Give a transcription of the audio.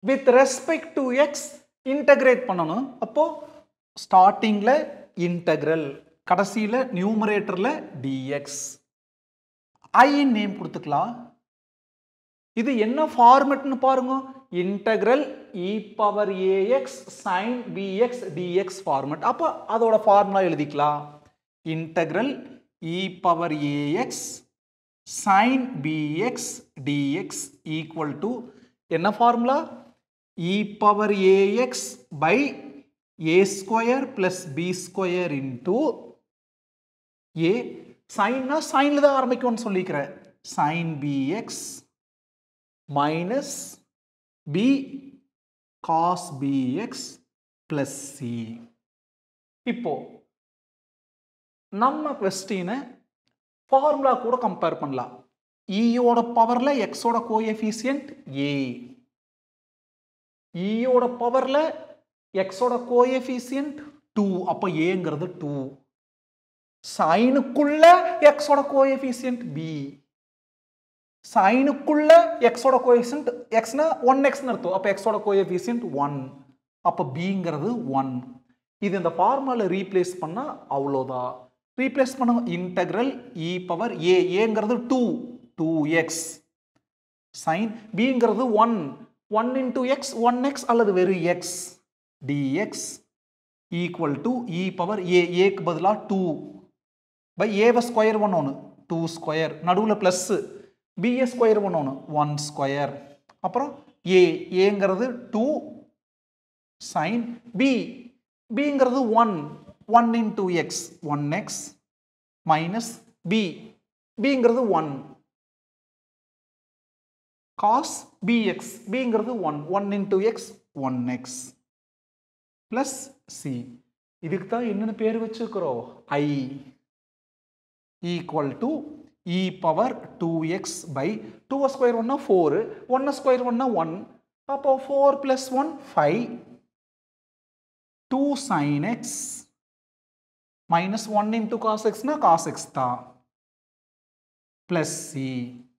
with respect to x integrate பண்ணணும் அப்போ ஸ்டார்டிங்கில் இன்டகிரல் கடைசியில் நியூமரேட்டரில் டிஎக்ஸ் ஐன் நேம் கொடுத்துக்கலாம் இது என்ன ஃபார்மெட்னு பாருங்க integral e power a x sine b x d x format அப்போ அதோட ஃபார்முலா எழுதிக்கலாம் integral e power a x sine b x d x equal to என்ன formula e power a x by a square plus b square into a சைன்னா சைனில் தான் ஆரம்பிக்கும்னு சொல்லிக்கிறேன் sine b x minus b cos b x plus c இப்போ நம்ம கொஸ்டினை ஃபார்முலா கூட கம்பேர் பண்ணலாம் ஈயோட பவரில் எக்ஸோட கோஎஃபிசியன்ட் ஏ ஈயோட பவரில் எக்ஸோட கோஎஃபிசியன்ட் டூ அப்போ ஏங்கிறது டூ சைனுக்குள்ள எக்ஸோட கோஎஃபிசியன்ட் பி சைனுக்குள்ள எக்ஸோட கோஎஃபிசியன்ட் எக்ஸ்னா ஒன் எக்ஸ்னு அர்த்தம் அப்போ எக்ஸோட கோஎஃபிசியன்ட் ஒன் அப்போ பிங்கிறது ஒன் இது இந்த ஃபார்முலாவில் ரீப்ளேஸ் பண்ணால் அவ்வளோதான் ரீப்ளேஸ் பண்ண இன்டெக்ரல் இ பவர் ஏ ஏங்கிறது டூ டூ எக்ஸ் சைன் பிங்கிறது one one into x one x அல்லது வெறும் x d x equal to e power a ஏக்கு பதிலாக டூ பை ஏவை ஸ்கொயர் பண்ண டூ ஸ்கொயர் நடுவில் ப்ளஸ்ஸு பிஏ ஸ்கொயர் பண்ண ஒன் ஸ்கொயர் அப்புறம் ஏ ஏங்கிறது டூ சைன் பி பிங்கிறது one one into x one x minus b பிங்கிறது ஒன் காஸ் பிஎக்ஸ் பிங்கிறது one one into x one x plus c இதுக்கு தான் என்னென்ன பேர் வச்சுக்கிறோம் I equal to e power two x by two square ஒன்னா four ஒன்று ஸ்கொயர் ஒன்னா ஒன் அப்போ four plus one five two sine x minus one into cos எக்ஸ்னா காஸ் எக்ஸ் தான் ப்ளஸ் சி